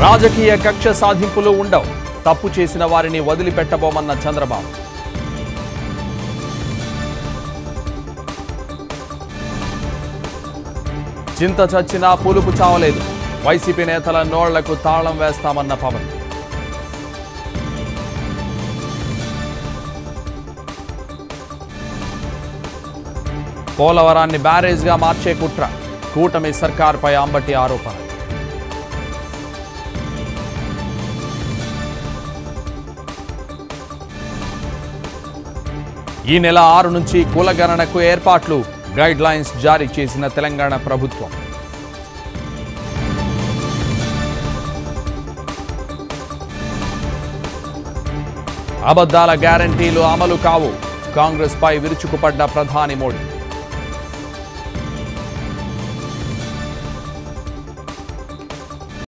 రాజకీయ కక్ష సాధింపులు ఉండవు తప్పు చేసిన వారిని వదిలిపెట్టబోమన్న చంద్రబాబు చింత చచ్చినా పులుపు చావలేదు వైసీపీ నేతల నోళ్లకు తాళం వేస్తామన్న పవన్ పోలవరాన్ని బ్యారేజ్గా మార్చే కుట్ర కూటమి సర్కార్పై అంబటి ఆరోపణ ఈ నెల ఆరు నుంచి కులగణనకు ఏర్పాట్లు గైడ్ లైన్స్ జారీ చేసిన తెలంగాణ ప్రభుత్వం అబద్ధాల గ్యారంటీలు అమలు కావు కాంగ్రెస్ పై విరుచుకుపడ్డ ప్రధాని మోడీ